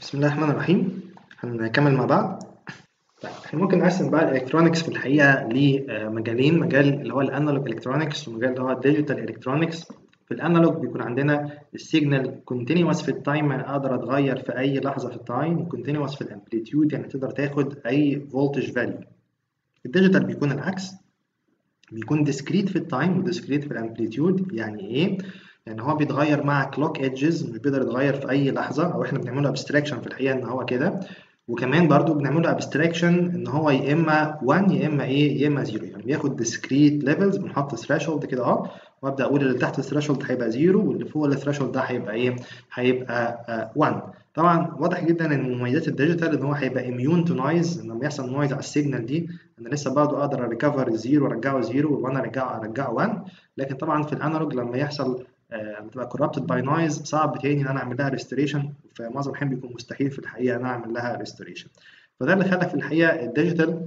بسم الله الرحمن الرحيم هنكمل مع بعض طيب احنا ممكن نقسم بقى الالكترونكس في الحقيقه لمجالين مجال اللي هو الانالوج الكترونكس ومجال اللي هو الديجيتال الكترونكس في الانالوج بيكون عندنا السيجنال كونتينوس في التايم يعني اقدر اتغير في اي لحظه في التايم وكونتينوس في الامبليتيود يعني تقدر تاخد اي فولتج فاليو الديجيتال بيكون العكس بيكون ديسكريت في التايم وديسكريت في الامبليتيود يعني ايه يعني هو بيتغير مع كلوك ايدجز مش بيقدر يتغير في اي لحظه او احنا بنعمله ابستراكشن في الحقيقه ان هو كده وكمان برضو بنعمله ابستراكشن ان هو يا اما 1 يا اما ايه يا اما 0 يعني بياخد ديسكريت ليفلز بنحط ثريشولد كده اه وابدا اقول اللي تحت الثريشولد هيبقى 0 واللي فوق الثريشولد ده هيبقى ايه هيبقى 1 طبعا واضح جدا ان مميزات الديجيتال ان هو هيبقى اميون تو نويز لما يحصل نويز على السيجنال دي انا لسه برضه اقدر اريكفر الزيرو وارجعه زيرو وانا ارجعه ارجعه 1 لكن طبعا في الانالوج لما يحصل لما تبقى corrupted by noise صعب تاني ان انا اعمل لها restoration في معظم الاحيان بيكون مستحيل في الحقيقه ان انا اعمل لها restoration فده اللي خلى في الحقيقه الديجيتال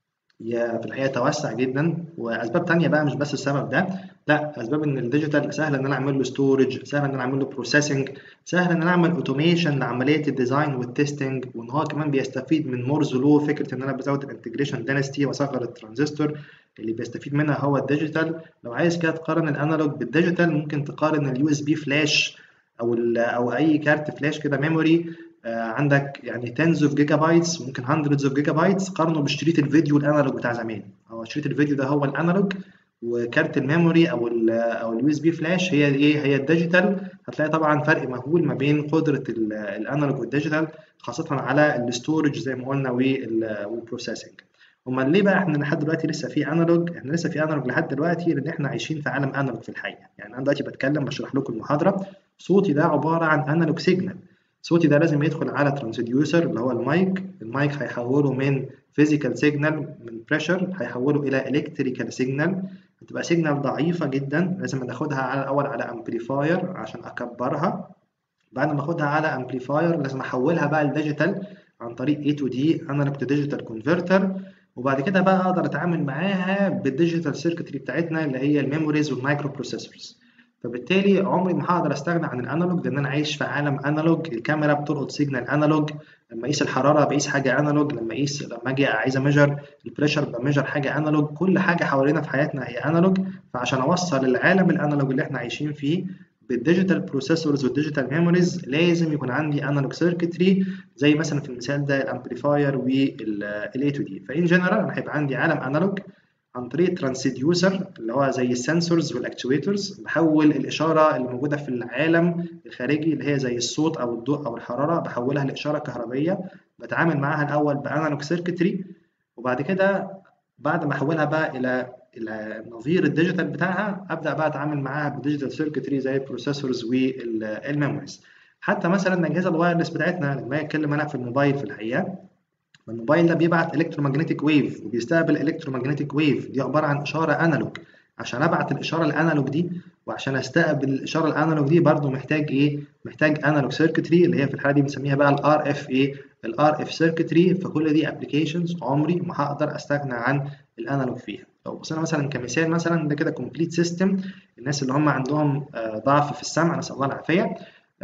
في الحقيقه توسع جدا واسباب تانية بقى مش بس السبب ده لا اسباب ان الديجيتال سهل ان انا اعمل له ستورج سهل ان انا اعمل له بروسيسنج سهل ان انا اعمل اوتوميشن لعمليه الديزاين والتستنج وان هو كمان بيستفيد من مورز لو فكره ان انا بزود الانتجريشن دنستي واصغر الترانزستور اللي بيستفيد منها هو الديجيتال لو عايز كده تقارن الانالوج بالديجيتال ممكن تقارن اليو اس بي فلاش او او اي كارت فلاش كده ميموري عندك يعني تنز اوف جيجا بايتس ممكن هندردز اوف جيجا بايتس قارنه بشريط الفيديو الانالوج بتاع زمان هو شريط الفيديو ده هو الانالوج وكارت الميموري او ال او اليو اس بي فلاش هي ايه هي الديجيتال هتلاقي طبعا فرق مهول ما بين قدره الانالوج والديجيتال خاصه على الاستورج زي ما قلنا والبروسيسنج امال ليه بقى احنا لحد دلوقتي لسه في انالوج احنا لسه في انالوج لحد دلوقتي لان احنا عايشين في عالم انالوج في الحقيقه يعني انا دلوقتي بتكلم بشرح لكم المحاضره صوتي ده عباره عن انالوج سيجنال صوتي ده لازم يدخل على ترانسديوسر اللي هو المايك المايك هيحوله من فيزيكال سيجنال من بريشر هيحوله الى الكتريكال سيجنال هتبقى سيجنال ضعيفه جدا لازم ناخدها على الاول على امبليفاير عشان اكبرها بعد ما اخدها على امبليفاير لازم احولها بقى لديجيتال عن طريق A to D انالوج تو ديجيتال كونفرتر وبعد كده بقى اقدر اتعامل معاها بالديجيتال سيركتري بتاعتنا اللي هي الميموريز والمايكرو بروسيسورز فبالتالي عمري ما هقدر استغنى عن الانالوج لان انا عايش في عالم انالوج الكاميرا بتلقط سيجنال انالوج لما اقيس الحراره بقيس حاجه انالوج لما اقيس لما اجي عايز اميجر البريشر بميجر حاجه انالوج كل حاجه حوالينا في حياتنا هي انالوج فعشان اوصل العالم الانالوج اللي احنا عايشين فيه بالديجيتال بروسيسورز والديجيتال ميموريز لازم يكون عندي انالوج سيركتري زي مثلا في المثال ده الامبليفاير والاي تو دي فان جنرال انا هيبقى عندي عالم انالوج عن طريق ترانسديوسر اللي هو زي السنسورز والاكتويترز بحول الاشاره اللي موجوده في العالم الخارجي اللي هي زي الصوت او الضوء او الحراره بحولها لاشاره كهربيه بتعامل معاها الاول بانالوج سيركتري وبعد كده بعد ما احولها بقى الى النظير الديجيتال بتاعها ابدا بقى اتعامل معاها بالديجيتال سيركتري زي البروسيسورز والميموريز حتى مثلا الاجهزه الوايرلس بتاعتنا لما اتكلم انا في الموبايل في الحقيقه الموبايل ده بيبعت الكترومagnetic ويف وبيستقبل الكترومagnetic ويف دي عباره عن اشاره انالوج عشان ابعت الاشاره الانالوج دي وعشان استقبل الاشاره الانالوج دي برضو محتاج ايه محتاج انالوج سيركتري اللي هي في الحاله دي بنسميها بقى الار اف ايه الار اف سيركتري فكل دي ابلكيشنز عمري ما هقدر استغنى عن الانالوج فيها لو بصينا مثلا كمثال مثلا ده كده كومبليت سيستم الناس اللي هم عندهم ضعف في السمع نسال الله العافيه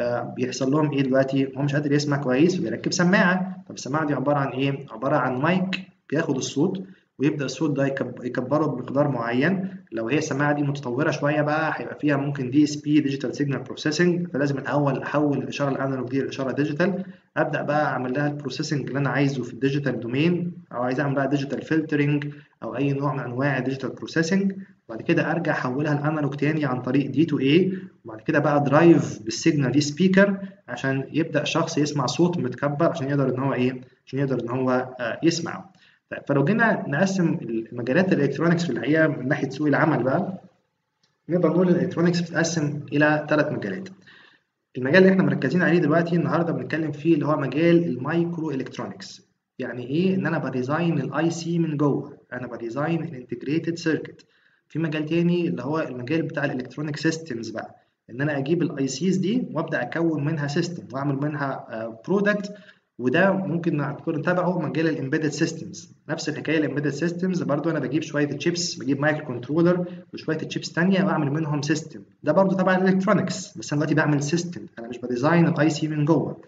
بيحصل لهم ايه دلوقتي هو مش قادر يسمع كويس فبيركب سماعه طب السماعه دي عباره عن ايه عباره عن مايك بياخد الصوت ويبدا الصوت ده يكبره بمقدار معين لو هي السماعه دي متطوره شويه بقى هيبقى فيها ممكن دي اس بي ديجيتال سيجنال بروسيسنج فلازم الاول احول الاشاره الانالوج دي لاشاره ديجيتال ابدا بقى اعمل لها البروسيسنج اللي انا عايزه في الديجيتال دومين او عايز اعمل بقى ديجيتال فلترنج او اي نوع من انواع الديجيتال بروسيسنج وبعد كده ارجع احولها لانالوج تاني عن طريق دي تو اي وبعد كده بقى درايف بالسيجنال دي سبيكر عشان يبدا الشخص يسمع صوت متكبر عشان يقدر ان هو ايه عشان يقدر ان هو يسمعه طيب فلو جينا نقسم المجالات الالكترونكس في الحقيقه من ناحيه سوق العمل بقى نقدر نقول الالكترونكس بتتقسم الى ثلاث مجالات المجال اللي احنا مركزين عليه دلوقتي النهارده بنتكلم فيه اللي هو مجال المايكرو الكترونكس يعني ايه ان انا بديزاين الاي سي من جوه انا بديزاين الانتجريتد سيركت في مجال تاني اللي هو المجال بتاع الالكترونيك سيستمز بقى ان انا اجيب الاي سيز دي وابدا اكون منها سيستم واعمل منها برودكت وده ممكن نكون تبعه مجال الامبيدد سيستمز نفس الحكايه الامبيدد سيستمز برضو انا بجيب شويه تشيبس بجيب مايكرو كنترولر وشويه تشيبس ثانيه واعمل منهم سيستم ده برضو تبع الالكترونكس بس انا دلوقتي بعمل سيستم انا مش بديزاين الاي سي من جوه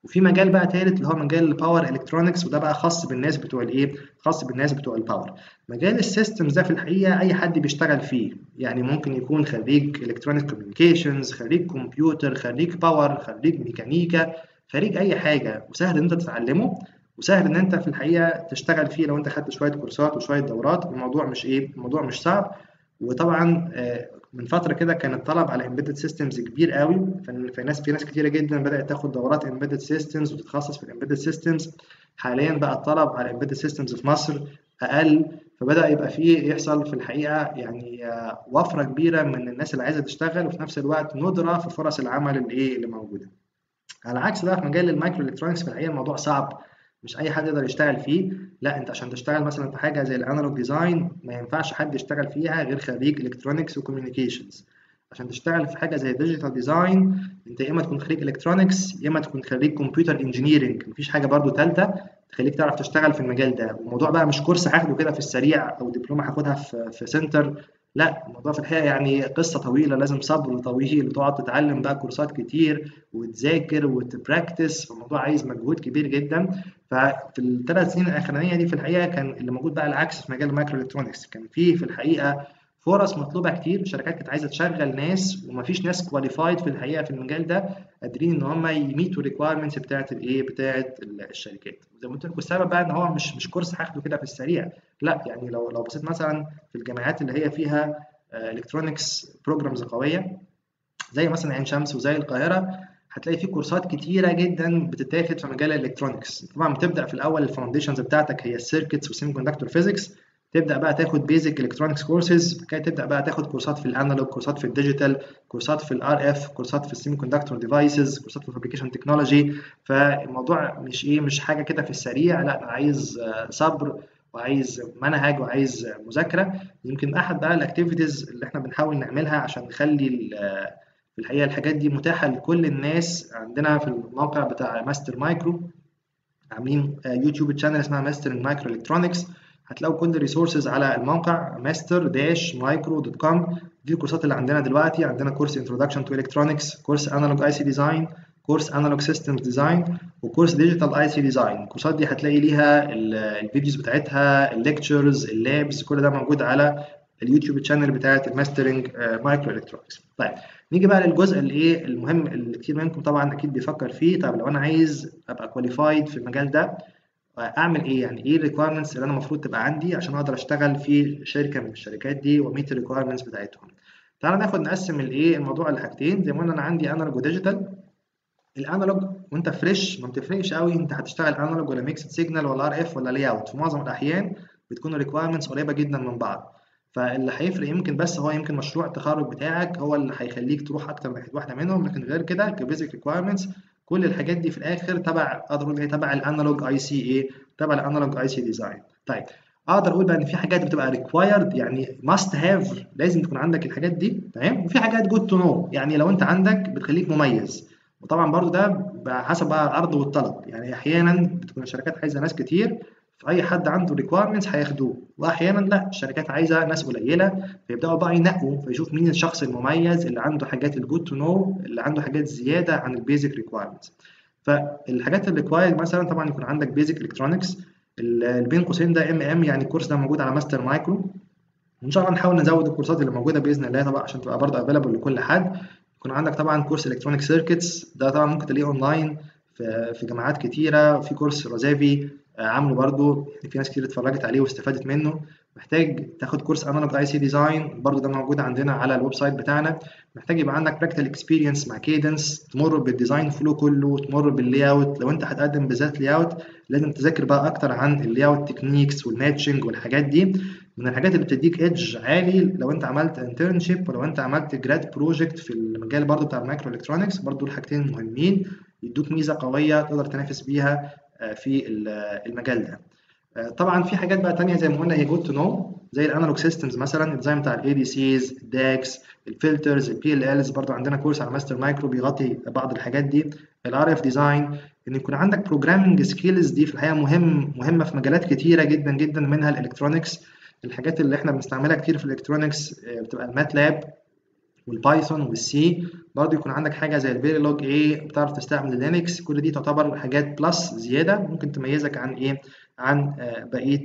وفي مجال بقى ثالث اللي هو مجال الباور الكترونكس وده بقى خاص بالناس بتوع الايه خاص بالناس بتوع الباور مجال السيستمز ده في الحقيقه اي حد بيشتغل فيه يعني ممكن يكون خريج الكترونيك كوميونيكيشنز خريج كمبيوتر خريج باور خريج ميكانيكا خريج اي حاجه وسهل ان انت تتعلمه وسهل ان انت في الحقيقه تشتغل فيه لو انت خدت شويه كورسات وشويه دورات الموضوع مش ايه الموضوع مش صعب وطبعا من فتره كده كان الطلب على embedded systems كبير قوي ففي ناس في ناس كتيره جدا بدات تاخد دورات embedded systems وتتخصص في embedded systems حاليا بقى الطلب على embedded systems في مصر اقل فبدا يبقى فيه يحصل في الحقيقه يعني وفره كبيره من الناس اللي عايزه تشتغل وفي نفس الوقت ندره في فرص العمل اللي ايه اللي موجوده على عكس بقى في مجال المايكرو الكترونكس في الحقيقه الموضوع صعب مش اي حد يقدر يشتغل فيه لا انت عشان تشتغل مثلا في حاجه زي الانالوج ديزاين ما ينفعش حد يشتغل فيها غير خريج الكترونكس وكوميونيكيشنز عشان تشتغل في حاجه زي ديجيتال ديزاين انت يا اما تكون خريج الكترونكس يا اما تكون خريج كمبيوتر انجينيرنج مفيش حاجه برضو ثالثه تخليك تعرف تشتغل في المجال ده والموضوع بقى مش كورس هاخده كده في السريع او دبلومه هاخدها في, في سنتر لا الموضوع في الحقيقه يعني قصه طويله لازم صبر طويل وتقعد تتعلم بقى كورسات كتير وتذاكر وتبراكتس فالموضوع عايز مجهود كبير جدا ففي الثلاث سنين الاخرانيه دي في الحقيقه كان اللي موجود بقى العكس في مجال المايكرو الكترونكس كان في في الحقيقه فرص مطلوبه كتير الشركات كانت عايزه تشغل ناس ومفيش ناس كواليفايد في الحقيقه في المجال ده قادرين ان هم يميتوا الريكوايرمنتس بتاعه الايه بتاعه الشركات وزي ما قلت لكم السبب بقى ان هو مش مش كورس هاخده كده في السريع لا يعني لو لو بصيت مثلا في الجامعات اللي هي فيها الكترونكس بروجرامز قويه زي مثلا عين شمس وزي القاهره هتلاقي في كورسات كتيره جدا بتتاخد في مجال الالكترونكس طبعا بتبدا في الاول الفاونديشنز بتاعتك هي السيركتس والسيمي كوندكتور فيزيكس تبدا بقى تاخد بيزك الكترونكس كورسز كده تبدا بقى تاخد كورسات في الانالوج كورسات في الديجيتال كورسات في الار اف كورسات في السيمي كوندكتور ديفايسز كورسات في الفابريكيشن تكنولوجي فالموضوع مش ايه مش حاجه كده في السريع لا عايز صبر وعايز منهج وعايز مذاكره يمكن احد بقى الاكتيفيتيز اللي احنا بنحاول نعملها عشان نخلي في الحقيقه الحاجات دي متاحه لكل الناس عندنا في الموقع بتاع ماستر مايكرو عاملين يوتيوب تشانل اسمها ماستر مايكرو الكترونكس هتلاقوا كل الريسورسز على الموقع master micro.com دي الكورسات اللي عندنا دلوقتي عندنا كورس introduction to electronics كورس analog IC design كورس analog systems design وكورس digital IC design الكورسات دي هتلاقي ليها الفيديوز بتاعتها الليكتشرز اللابس كل ده موجود على اليوتيوب تشانل بتاعت الماسترنج مايكرو الكترونكس طيب نيجي بقى للجزء اللي ايه المهم اللي كتير منكم طبعا اكيد بيفكر فيه طب لو انا عايز ابقى كواليفايد في المجال ده اعمل ايه يعني ايه الريكويرمنتس اللي انا المفروض تبقى عندي عشان اقدر اشتغل في شركه من الشركات دي وميت الريكويرمنتس بتاعتهم تعالى ناخد نقسم الايه الموضوع لحاجتين زي ما قلنا انا عندي انالوج وديجيتال الانالوج وانت فريش ما بتفرقش قوي انت هتشتغل انالوج ولا ميكسد سيجنال ولا ار اف ولا لاي اوت في معظم الاحيان بتكون الريكويرمنتس قريبه جدا من بعض فاللي هيفرق يمكن بس هو يمكن مشروع التخرج بتاعك هو اللي هيخليك تروح اكتر ناحيه واحده منهم لكن غير كده كبيزك ريكويرمنتس كل الحاجات دي في الاخر تبع اقدر اقول هي تبع الانالوج اي سي ايه تبع الانالوج اي سي ديزاين طيب اقدر اقول بقى ان في حاجات بتبقى ريكوايرد يعني ماست هاف لازم تكون عندك الحاجات دي تمام وفي حاجات جود تو نو يعني لو انت عندك بتخليك مميز وطبعا برضو ده حسب بقى العرض والطلب يعني احيانا بتكون الشركات عايزه ناس كتير فاي حد عنده ريكويرمنتس هياخدوه واحيانا لا الشركات عايزه ناس قليله فيبداوا بقى ينقوا فيشوف مين الشخص المميز اللي عنده حاجات الجود تو نو اللي عنده حاجات زياده عن البيزك ريكويرمنتس فالحاجات الريكوايرد مثلا طبعا يكون عندك بيزك الكترونكس بين قوسين ده ام ام يعني الكورس ده موجود على ماستر مايكرو وان شاء الله نحاول نزود الكورسات اللي موجوده باذن الله طبعا عشان تبقى برضه افيلابل لكل حد يكون عندك طبعا كورس الكترونيك سيركتس ده طبعا ممكن تلاقيه اونلاين في في جامعات كتيره في كورس روزافي عامله برضه يعني في ناس كتير اتفرجت عليه واستفادت منه محتاج تاخد كورس انالوج اي سي ديزاين برضه ده موجود عندنا على الويب سايت بتاعنا محتاج يبقى عندك براكتيكال اكسبيرينس مع كيدنس تمر بالديزاين فلو كله تمر باللاي اوت لو انت هتقدم بالذات لاي اوت لازم تذاكر بقى اكتر عن اللاي اوت تكنيكس والماتشنج والحاجات دي من الحاجات اللي بتديك ايدج عالي لو انت عملت انترنشيب ولو انت عملت جراد بروجكت في المجال برضه بتاع المايكرو الكترونكس برضه الحاجتين مهمين يدوك ميزه قويه تقدر تنافس بيها في المجال ده طبعا في حاجات بقى تانية زي ما قلنا هي جود تو نو زي الانالوج سيستمز مثلا الديزاين بتاع الاي دي سيز الداكس الفلترز البي ال الز برضه عندنا كورس على ماستر مايكرو بيغطي بعض الحاجات دي الار اف ديزاين ان يكون عندك بروجرامنج سكيلز دي في الحقيقه مهم مهمه في مجالات كتيره جدا جدا منها الالكترونكس الحاجات اللي احنا بنستعملها كتير في الالكترونكس بتبقى الماتلاب والبايثون والسي برضه يكون عندك حاجه زي الفيريلوج ايه بتعرف تستعمل لينكس كل دي تعتبر حاجات بلس زياده ممكن تميزك عن ايه عن بقيه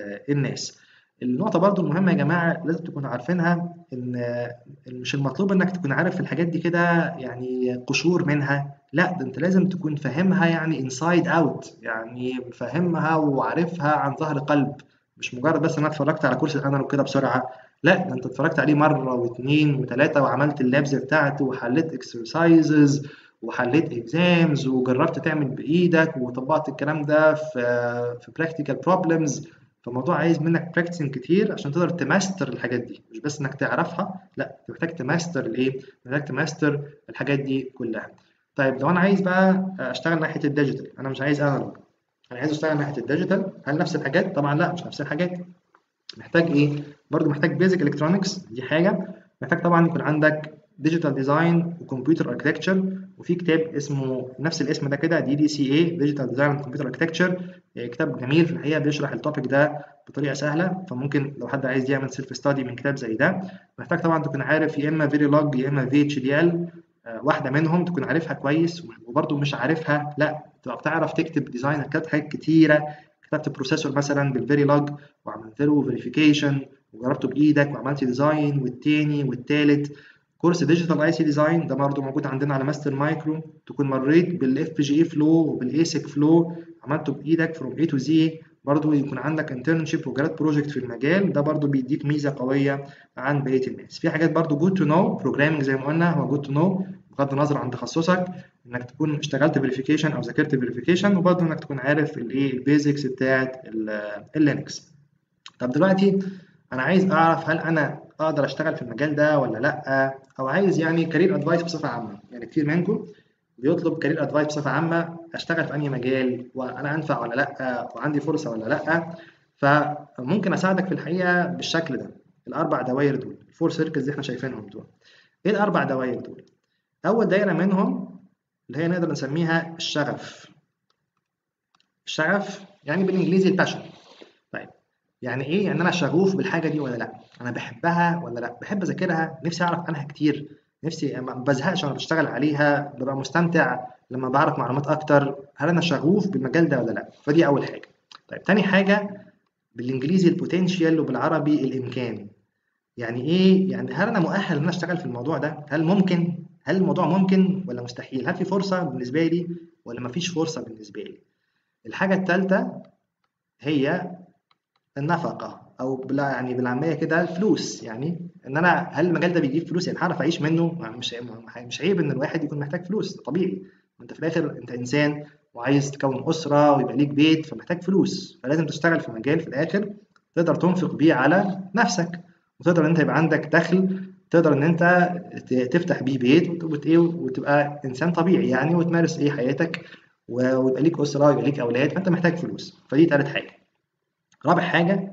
الناس النقطة برضو المهمة يا جماعة لازم تكونوا عارفينها إن مش المطلوب إنك تكون عارف الحاجات دي كده يعني قشور منها، لا ده أنت لازم تكون فاهمها يعني انسايد أوت، يعني فاهمها وعارفها عن ظهر قلب، مش مجرد بس إن أنا اتفرجت على كورس الأنالوج كده بسرعة، لا ده أنت اتفرجت عليه مرة واثنين وثلاثة وعملت اللابز بتاعته وحليت اكسرسايزز وحليت اكزامز وجربت تعمل بإيدك وطبقت الكلام ده في في براكتيكال بروبلمز فالموضوع عايز منك براكتسنج كتير عشان تقدر تماستر الحاجات دي مش بس انك تعرفها لا انت محتاج تماستر الايه محتاج تماستر الحاجات دي كلها طيب لو انا عايز بقى اشتغل ناحيه الديجيتال انا مش عايز انالوج انا عايز اشتغل ناحيه الديجيتال هل نفس الحاجات طبعا لا مش نفس الحاجات محتاج ايه برضو محتاج بيزك الكترونكس دي حاجه محتاج طبعا يكون عندك ديجيتال ديزاين وكمبيوتر اركتكتشر وفي كتاب اسمه نفس الاسم ده كده دي دي سي اي ديجيتال ديزاين وكمبيوتر اركتكتشر كتاب جميل في الحقيقه بيشرح التوبيك ده بطريقه سهله فممكن لو حد عايز يعمل سيلف ستادي من كتاب زي ده محتاج طبعا تكون عارف يا اما فيريلوج يا اما في اتش دي ال واحده منهم تكون عارفها كويس وبرده مش عارفها لا تبقى بتعرف تكتب ديزاين كتبت حاجات كتيره كتبت بروسيسور مثلا بالفيريلوج وعملت له فيريفيكيشن وجربته بايدك وعملت ديزاين والتاني والتالت كورس ديجيتال اي سي ديزاين ده برضه موجود عندنا على ماستر مايكرو تكون مريت بالاف بي جي اي فلو وبالايسك فلو عملته بايدك فروم اي تو زي برضه يكون عندك انترنشيب وجرات بروجكت في المجال ده برضه بيديك ميزه قويه عن بقيه الناس في حاجات برضه جود تو نو بروجرامنج زي ما قلنا هو جود تو نو بغض النظر عن تخصصك انك تكون اشتغلت فيريفيكيشن او ذاكرت فيريفيكيشن وبرضه انك تكون عارف الايه البيزكس بتاعت اللينكس طب دلوقتي انا عايز اعرف هل انا اقدر اشتغل في المجال ده ولا لا او عايز يعني كارير ادفايس بصفه عامه يعني كتير منكم بيطلب كارير ادفايس بصفه عامه اشتغل في انهي مجال وانا انفع ولا لا وعندي فرصه ولا لا فممكن اساعدك في الحقيقه بالشكل ده الاربع دوائر دول الفور سيركلز اللي احنا شايفينهم دول ايه الاربع دوائر دول اول دايره منهم اللي هي نقدر نسميها الشغف الشغف يعني بالانجليزي الباشن طيب يعني ايه يعني انا شغوف بالحاجه دي ولا لا انا بحبها ولا لا بحب اذاكرها نفسي اعرف عنها كتير نفسي ما بزهقش وانا بشتغل عليها ببقى مستمتع لما بعرف معلومات اكتر هل انا شغوف بالمجال ده ولا لا فدي اول حاجه طيب تاني حاجه بالانجليزي البوتنشال وبالعربي الامكان يعني ايه يعني هل انا مؤهل ان انا اشتغل في الموضوع ده هل ممكن هل الموضوع ممكن ولا مستحيل هل في فرصه بالنسبه لي ولا مفيش فرصه بالنسبه لي الحاجه الثالثه هي النفقه او بلا يعني بالعاميه كده الفلوس يعني ان انا هل المجال ده بيجيب فلوس يعني هعرف اعيش منه مش مش عيب ان الواحد يكون محتاج فلوس طبيعي انت في الاخر انت انسان وعايز تكون اسره ويبقى ليك بيت فمحتاج فلوس فلازم تشتغل في مجال في الاخر تقدر تنفق بيه على نفسك وتقدر ان انت يبقى عندك دخل تقدر ان انت تفتح بيه بيت وتبقى انسان طبيعي يعني وتمارس ايه حياتك ويبقى ليك اسره ويبقى ليك اولاد فانت محتاج فلوس فدي ثالث حاجه رابع حاجه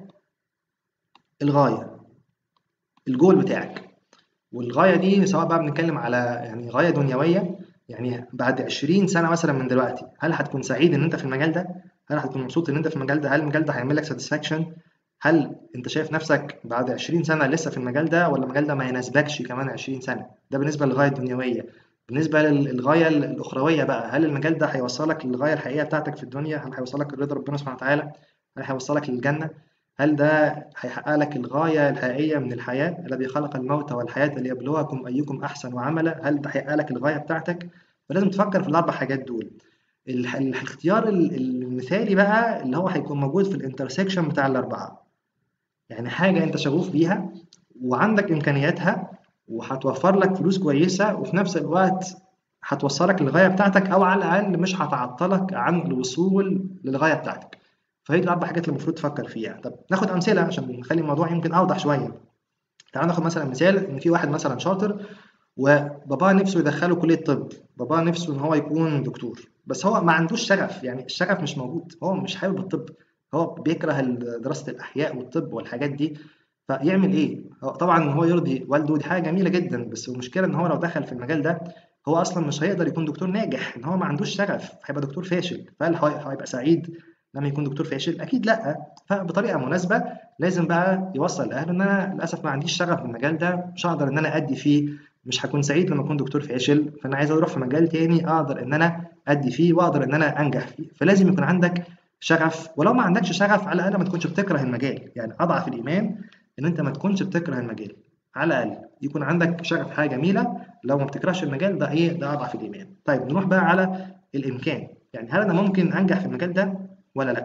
الغايه الجول بتاعك والغايه دي سواء بقى بنتكلم على يعني غايه دنيويه يعني بعد 20 سنه مثلا من دلوقتي هل هتكون سعيد ان انت في المجال ده هل هتكون مبسوط ان انت في المجال ده هل المجال ده هيعمل لك ساتسفاكشن هل انت شايف نفسك بعد 20 سنه لسه في المجال ده ولا المجال ده ما يناسبكش كمان 20 سنه ده بالنسبه للغايه الدنيويه بالنسبه للغايه الاخرويه بقى هل المجال ده هيوصلك للغايه الحقيقيه بتاعتك في الدنيا هل هيوصلك لرضا ربنا سبحانه وتعالى هل هيوصلك للجنه هل ده هيحقق لك الغاية الحقيقية من الحياة الذي خلق الموت والحياة ليبلوكم أيكم أحسن عملا هل ده هيحقق لك الغاية بتاعتك فلازم تفكر في الأربع حاجات دول الاختيار المثالي بقى اللي هو هيكون موجود في الانترسكشن بتاع الأربعة يعني حاجة أنت شغوف بيها وعندك إمكانياتها وهتوفر لك فلوس كويسة وفي نفس الوقت هتوصلك للغاية بتاعتك أو على الأقل مش هتعطلك عن الوصول للغاية بتاعتك فهي دي الاربع حاجات اللي المفروض تفكر فيها طب ناخد امثله عشان نخلي الموضوع يمكن اوضح شويه تعال ناخد مثلا مثال ان في واحد مثلا شاطر وباباه نفسه يدخله كليه طب باباه نفسه ان هو يكون دكتور بس هو ما عندوش شغف يعني الشغف مش موجود هو مش حابب الطب هو بيكره دراسه الاحياء والطب والحاجات دي فيعمل ايه هو طبعا هو يرضي والده دي حاجه جميله جدا بس المشكله ان هو لو دخل في المجال ده هو اصلا مش هيقدر يكون دكتور ناجح ان هو ما عندوش شغف هيبقى دكتور فاشل فهل هيبقى سعيد لما يكون دكتور فاشل اكيد لا فبطريقه مناسبه لازم بقى يوصل لاهله ان انا للاسف ما عنديش شغف في المجال ده مش هقدر ان انا ادي فيه مش هكون سعيد لما اكون دكتور فاشل فانا عايز اروح في مجال تاني اقدر ان انا ادي فيه واقدر ان انا انجح فيه فلازم يكون عندك شغف ولو ما عندكش شغف على الاقل ما تكونش بتكره المجال يعني اضعف الايمان ان انت ما تكونش بتكره المجال على الاقل يكون عندك شغف حاجه جميله لو ما بتكرهش المجال ده ايه ده اضعف الايمان طيب نروح بقى على الامكان يعني هل انا ممكن انجح في المجال ده ولا لا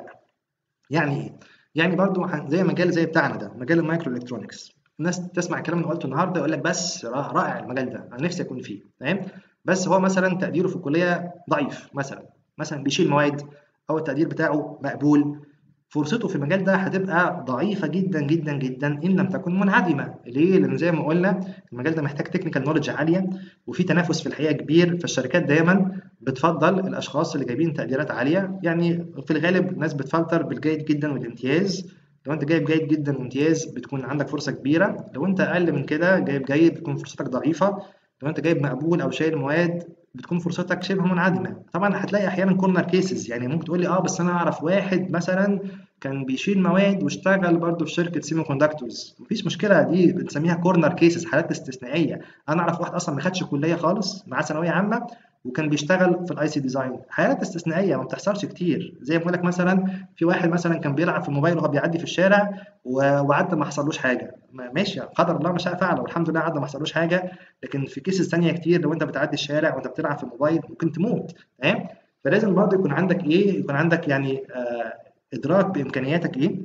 يعني ايه يعني برضو زي مجال زي بتاعنا ده مجال المايكرو الكترونكس الناس تسمع الكلام اللي قلته النهارده يقول لك بس رائع المجال ده انا نفسي اكون فيه تمام بس هو مثلا تقديره في الكليه ضعيف مثلا مثلا بيشيل مواد او التقدير بتاعه مقبول فرصته في المجال ده هتبقى ضعيفه جدا جدا جدا ان لم تكن منعدمه ليه لان زي ما قلنا المجال ده محتاج تكنيكال نولج عاليه وفي تنافس في الحقيقه كبير فالشركات دايما بتفضل الاشخاص اللي جايبين تقديرات عاليه يعني في الغالب الناس بتفلتر بالجيد جدا والامتياز لو انت جايب جيد جدا وامتياز بتكون عندك فرصه كبيره لو انت اقل من كده جايب جيد بتكون فرصتك ضعيفه لو انت جايب مقبول او شايل مواد بتكون فرصتك شبه منعدمه طبعا هتلاقي احيانا كورنر كيسز يعني ممكن تقول لي اه بس انا اعرف واحد مثلا كان بيشيل مواد واشتغل برضه في شركه سيمي كوندكتورز مفيش مشكله دي بنسميها كورنر كيسز حالات استثنائيه انا اعرف واحد اصلا ما خدش كليه خالص معاه ثانويه عامه وكان بيشتغل في الاي سي ديزاين حالات استثنائيه ما بتحصلش كتير زي ما بقول لك مثلا في واحد مثلا كان بيلعب في الموبايل وهو بيعدي في الشارع وعدى ما حصلوش حاجه ماشي قدر الله ما شاء فعل والحمد لله عدى ما حصلوش حاجه لكن في كيسز ثانيه كتير لو انت بتعدي الشارع وانت بتلعب في الموبايل ممكن تموت تمام فلازم برضه يكون عندك ايه يكون عندك يعني آه ادراك بامكانياتك ايه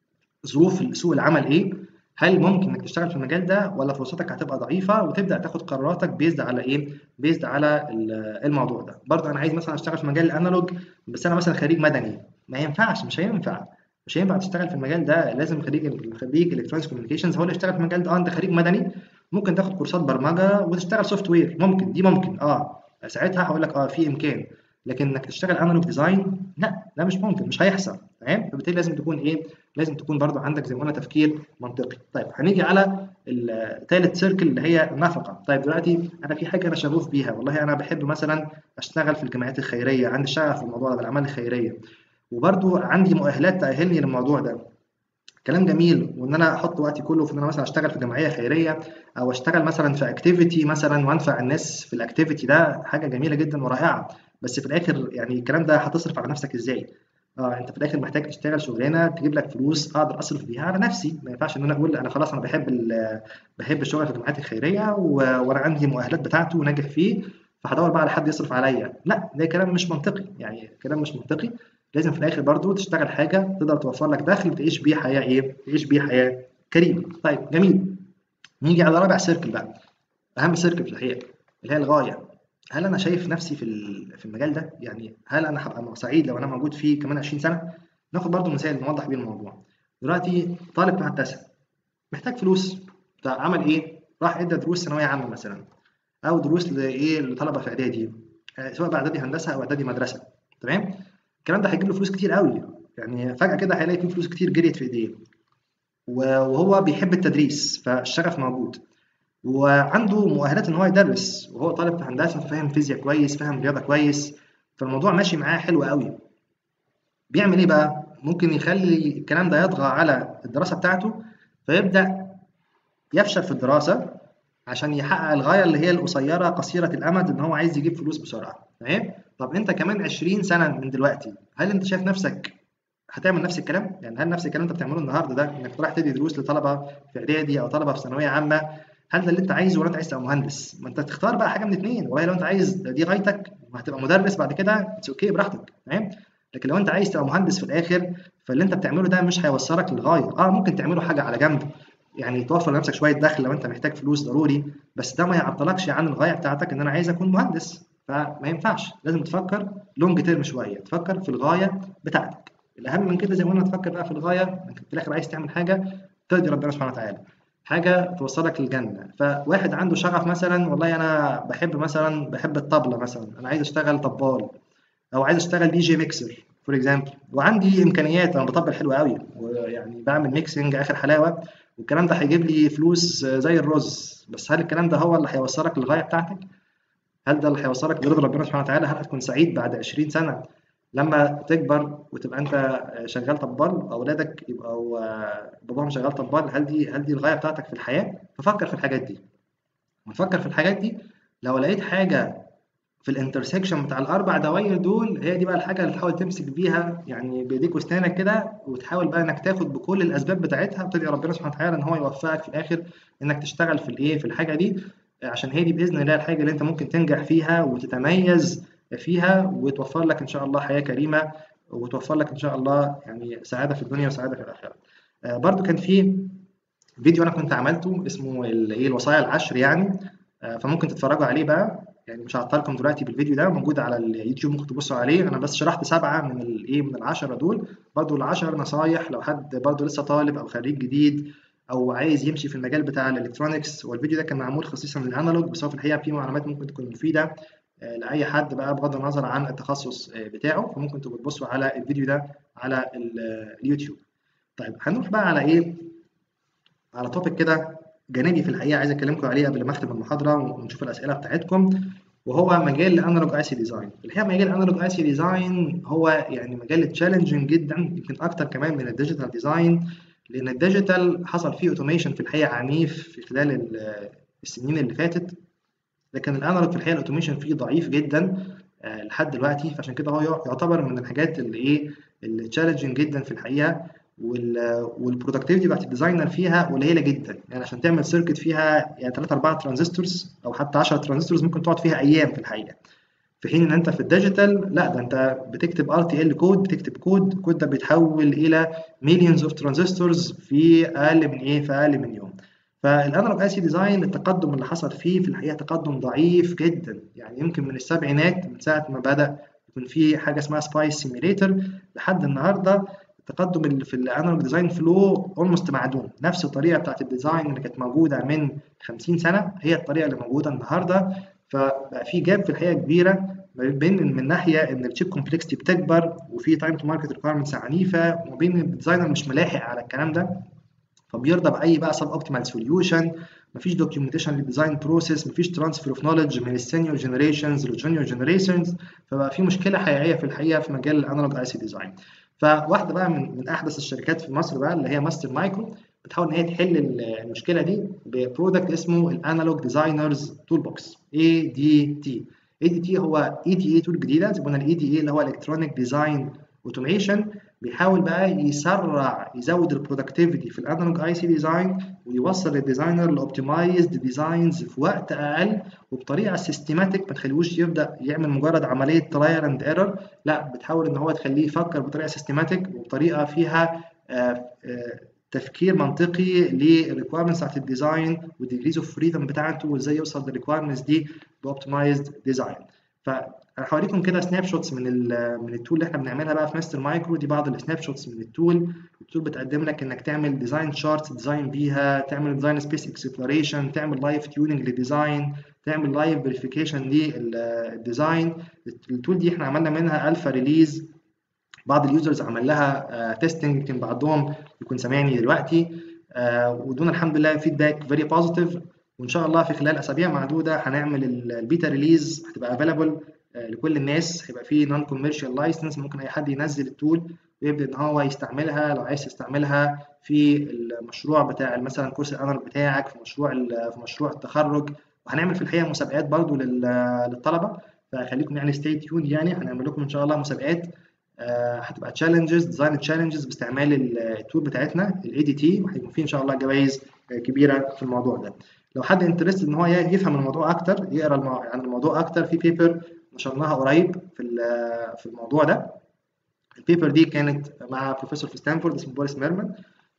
ظروف سوق العمل ايه هل ممكن انك تشتغل في المجال ده ولا فرصتك هتبقى ضعيفه وتبدا تاخد قراراتك بيزد على ايه بيزد على الموضوع ده برضه انا عايز مثلا اشتغل في مجال الانالوج بس انا مثلا خريج مدني ما ينفعش مش هينفع مش هينفع تشتغل في المجال ده لازم خريج خريج الكترونكس كوميونيكيشنز هو اللي يشتغل في المجال ده اه انت خريج مدني ممكن تاخد كورسات برمجه وتشتغل سوفت وير ممكن دي ممكن اه ساعتها هقول لك اه في امكان لكن انك تشتغل انالوج ديزاين لا ده مش ممكن مش هيحصل تمام فبالتالي لازم تكون ايه لازم تكون برضو عندك زي ما قلنا تفكير منطقي طيب هنيجي على الثالث سيركل اللي هي النفقه طيب دلوقتي انا في حاجه انا شغوف بيها والله انا بحب مثلا اشتغل في الجمعيات الخيريه عندي شغف في الموضوع ده بالاعمال الخيريه وبرضو عندي مؤهلات تاهلني للموضوع ده كلام جميل وان انا احط وقتي كله في ان انا مثلا اشتغل في جمعيه خيريه او اشتغل مثلا في اكتيفيتي مثلا وانفع الناس في الاكتيفيتي ده حاجه جميله جدا ورائعه بس في الاخر يعني الكلام ده هتصرف على نفسك ازاي اه انت في الاخر محتاج تشتغل شغلانه تجيب لك فلوس اقدر اصرف بيها على نفسي ما ينفعش ان انا اقول انا خلاص انا بحب بحب الشغل في الجمعيات الخيريه وانا عندي المؤهلات بتاعته وناجح فيه فهدور بقى على حد يصرف عليا لا ده كلام مش منطقي يعني كلام مش منطقي لازم في الاخر برضو تشتغل حاجه تقدر توفر لك دخل تعيش بيه حياه ايه تعيش بيه حياه كريمه طيب جميل نيجي على رابع سيركل بقى اهم سيركل في الحقيقه اللي هي الغايه هل انا شايف نفسي في في المجال ده يعني هل انا هبقى سعيد لو انا موجود فيه كمان 20 سنه ناخد برضو مثال نوضح بيه الموضوع دلوقتي طالب في هندسه محتاج فلوس طب عمل ايه راح ادى دروس ثانويه عامه مثلا او دروس لايه لطلبه في اعدادي سواء بقى اعدادي هندسه او اعدادي مدرسه تمام الكلام ده هيجيب له فلوس كتير قوي يعني فجاه كده هيلاقي فيه فلوس كتير جريت في ايديه وهو بيحب التدريس فالشغف موجود وعنده مؤهلات ان هو يدرس وهو طالب في هندسه فاهم فيزياء كويس فاهم رياضه كويس فالموضوع ماشي معاه حلو قوي بيعمل ايه بقى ممكن يخلي الكلام ده يطغى على الدراسه بتاعته فيبدا يفشل في الدراسه عشان يحقق الغايه اللي هي القصيره قصيره الامد ان هو عايز يجيب فلوس بسرعه تمام طب انت كمان 20 سنه من دلوقتي هل انت شايف نفسك هتعمل نفس الكلام يعني هل نفس الكلام انت بتعمله النهارده ده انك رايح تدي دروس لطلبه في اعدادي او طلبه في ثانويه عامه هل ده اللي انت عايزه ولا انت عايز تبقى مهندس؟ ما انت تختار بقى حاجه من اثنين والله لو انت عايز دي غايتك وهتبقى مدرس بعد كده اتس اوكي براحتك تمام؟ لكن لو انت عايز تبقى مهندس في الاخر فاللي انت بتعمله ده مش هيوصلك للغايه، اه ممكن تعمله حاجه على جنب يعني توفر لنفسك شويه دخل لو انت محتاج فلوس ضروري بس ده ما يعطلكش عن الغايه بتاعتك ان انا عايز اكون مهندس فما ينفعش لازم تفكر لونج تيرم شويه تفكر في الغايه بتاعتك الاهم من كده زي ما قلنا تفكر بقى في الغايه انك في الاخر عايز تعمل حاجه ترضي ربنا سبحانه وتعالى حاجه توصلك للجنه فواحد عنده شغف مثلا والله انا بحب مثلا بحب الطبله مثلا انا عايز اشتغل طبال او عايز اشتغل دي جي ميكسر فور اكزامبل وعندي امكانيات انا بطبل حلو قوي ويعني بعمل ميكسنج اخر حلاوه والكلام ده هيجيب لي فلوس زي الرز بس هل الكلام ده هو اللي هيوصلك للغايه بتاعتك هل ده اللي هيوصلك لرضا ربنا سبحانه وتعالى هل هتكون سعيد بعد 20 سنه لما تكبر وتبقى انت شغال طبال واولادك يبقوا باباهم شغال طبال هل دي هل دي الغايه بتاعتك في الحياه ففكر في الحاجات دي ونفكر في الحاجات دي لو لقيت حاجه في الانترسكشن بتاع الاربع دوائر دول هي دي بقى الحاجه اللي تحاول تمسك بيها يعني بايديك واسنانك كده وتحاول بقى انك تاخد بكل الاسباب بتاعتها وتدعي ربنا سبحانه وتعالى ان هو يوفقك في الاخر انك تشتغل في الايه في الحاجه دي عشان هي دي باذن الله الحاجه اللي انت ممكن تنجح فيها وتتميز فيها وتوفر لك ان شاء الله حياه كريمه وتوفر لك ان شاء الله يعني سعاده في الدنيا وسعاده في الاخره. آه برضو كان في فيديو انا كنت عملته اسمه ايه الوصايا العشر يعني آه فممكن تتفرجوا عليه بقى يعني مش هعطلكم دلوقتي بالفيديو ده موجود على اليوتيوب ممكن تبصوا عليه انا بس شرحت سبعه من الايه من العشره دول برضو العشر نصايح لو حد برضو لسه طالب او خريج جديد او عايز يمشي في المجال بتاع الالكترونكس والفيديو ده كان معمول خصيصا للانالوج بس هو في الحقيقه فيه معلومات ممكن تكون مفيده لاي حد بقى بغض النظر عن التخصص بتاعه فممكن تبقوا تبصوا على الفيديو ده على اليوتيوب طيب هنروح بقى على ايه على توبيك كده جانبي في الحقيقه عايز اكلمكم عليه قبل ما اختم المحاضره ونشوف الاسئله بتاعتكم وهو مجال الانالوج اي سي ديزاين الحقيقه مجال الانالوج اي سي ديزاين هو يعني مجال تشالنجنج جدا يمكن اكتر كمان من الديجيتال ديزاين لان الديجيتال حصل فيه اوتوميشن في الحقيقه عنيف في خلال السنين اللي فاتت لكن الانالوج في الحقيقه الاوتوميشن فيه ضعيف جدا آه لحد دلوقتي فعشان كده هو يعتبر من الحاجات اللي ايه اللي تشالنجنج جدا في الحقيقه والبرودكتيفيتي بتاعت الديزاينر فيها قليله جدا يعني عشان تعمل سيركت فيها يعني 3 4 ترانزستورز او حتى 10 ترانزستورز ممكن تقعد فيها ايام في الحقيقه في حين ان انت في الديجيتال لا ده انت بتكتب ار تي ال كود بتكتب كود الكود ده بيتحول الى مليونز اوف ترانزستورز في اقل من ايه في اقل من يوم فالانالوج اي سي ديزاين التقدم اللي حصل فيه في الحقيقه تقدم ضعيف جدا يعني يمكن من السبعينات من ساعه ما بدا يكون في حاجه اسمها سبايس سيميليتر لحد النهارده التقدم اللي في الانالوج ديزاين فلو اولموست معدوم نفس الطريقه بتاعت الديزاين اللي كانت موجوده من 50 سنه هي الطريقه اللي موجوده النهارده فبقى في جاب في الحقيقه كبيره بين من ناحيه ان الشيب كومبلكسيتي بتكبر وفي تايم تو ماركت ريكويرمنتس عنيفه وبين الديزاينر مش ملاحق على الكلام ده فبيرضى باي بقى سب اوبتيمال سوليوشن مفيش دوكيومنتيشن للديزاين بروسيس مفيش ترانسفير اوف نولج من السينيور جنريشنز للجونيور جنريشنز فبقى في مشكله حقيقيه في الحقيقه في مجال الانالوج اي سي ديزاين فواحده بقى من, من احدث الشركات في مصر بقى اللي هي ماستر مايكرو بتحاول ان هي تحل المشكله دي ببرودكت اسمه الانالوج ديزاينرز تول بوكس اي دي تي اي دي تي هو اي دي اي تول جديده زي ما قلنا الاي دي اي اللي هو الكترونيك ديزاين اوتوميشن بيحاول بقى يسرع يزود البرودكتيفيتي في الانالوج اي سي ديزاين ويوصل الديزاينر لاوبتمايزد ديزاينز في وقت اقل وبطريقه سيستماتيك ما تخليهوش يبدا يعمل مجرد عمليه ترايل اند ايرور لا بتحاول ان هو تخليه يفكر بطريقه سيستماتيك وبطريقه فيها آآ آآ تفكير منطقي للريكويرمنتس بتاعت الديزاين والديجريز اوف فريدم بتاعته وازاي يوصل للريكويرمنتس دي باوبتمايزد ديزاين فانا هوريكم كده سناب شوتس من ال من التول اللي احنا بنعملها بقى في ماستر مايكرو دي بعض السناب شوتس من التول التول بتقدم لك انك تعمل ديزاين شارتس ديزاين بيها تعمل ديزاين سبيس اكسبلوريشن تعمل لايف تيوننج للديزاين تعمل لايف فيريفيكيشن للديزاين التول دي احنا عملنا منها الفا ريليز بعض اليوزرز عمل لها تيستنج يمكن بعضهم يكون سامعني دلوقتي ودون الحمد لله فيدباك فيري بوزيتيف وان شاء الله في خلال اسابيع معدوده هنعمل البيتا ريليز هتبقى افيلابل لكل الناس هيبقى في نون كوميرشال لايسنس ممكن اي حد ينزل التول ويبدا ان هو يستعملها لو عايز تستعملها في المشروع بتاع مثلا كورس الانالوج بتاعك في مشروع في مشروع التخرج وهنعمل في الحقيقه مسابقات برضو للطلبه فخليكم يعني ستي تيون يعني هنعمل لكم ان شاء الله مسابقات هتبقى تشالنجز ديزاين تشالنجز باستعمال التول بتاعتنا الاي دي تي وهيكون في ان شاء الله جوائز كبيره في الموضوع ده لو حد انترستد ان هو يفهم الموضوع اكتر يقرا المو... عن يعني الموضوع اكتر في بيبر نشرناها قريب في في الموضوع ده البيبر دي كانت مع بروفيسور في ستانفورد اسمه بوريس ميرمان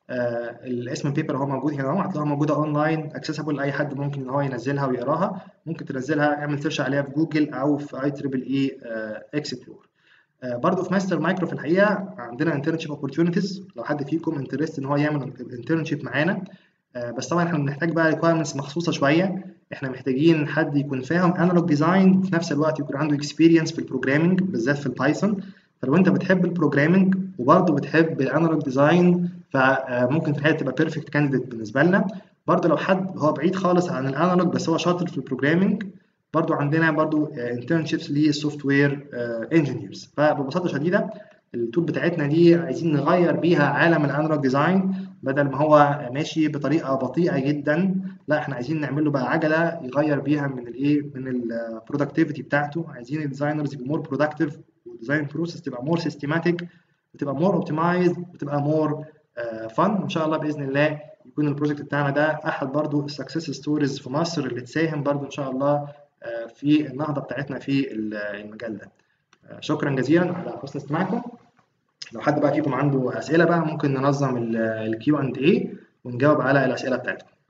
آه الاسم البيبر هو موجود هنا اهو هتلاقوها موجوده اونلاين اكسسبل لاي حد ممكن ان هو ينزلها ويقراها ممكن تنزلها اعمل سيرش عليها في جوجل او في اي تريبل اي اكسبلور آه برضه في ماستر مايكرو في الحقيقه عندنا انترنشيب اوبورتيونيتيز لو حد فيكم انترست ان هو يعمل انترنشيب معانا آه بس طبعا احنا بنحتاج بقى ريكويرمنتس مخصوصه شويه احنا محتاجين حد يكون فاهم انالوج ديزاين وفي نفس الوقت يكون عنده اكسبيرينس في البروجرامنج بالذات في البايثون فلو انت بتحب البروجرامنج وبرضه بتحب الانالوج ديزاين فممكن في الحقيقه تبقى بيرفكت كانديديت بالنسبه لنا برضه لو حد هو بعيد خالص عن الانالوج بس هو شاطر في البروجرامنج برضه عندنا برضه انترنشيبس للسوفت وير انجينيرز فببساطه شديده التول بتاعتنا دي عايزين نغير بيها عالم الانالوج ديزاين بدل ما هو ماشي بطريقه بطيئه جدا لا احنا عايزين نعمل له بقى عجله يغير بيها من الايه من البرودكتيفيتي بتاعته عايزين الديزاينرز يبقوا مور برودكتيف والديزاين بروسيس تبقى مور سيستماتيك وتبقى مور اوبتمايزد وتبقى مور فن وان شاء الله باذن الله يكون البروجكت بتاعنا ده احد برضو السكسس ستوريز في مصر اللي تساهم برضو ان شاء الله في النهضه بتاعتنا في المجال ده شكرا جزيلا على حسن استماعكم لو حد بقى فيكم عنده اسئله بقى ممكن ننظم الكيو اند اي ونجاوب على الاسئله بتاعتكم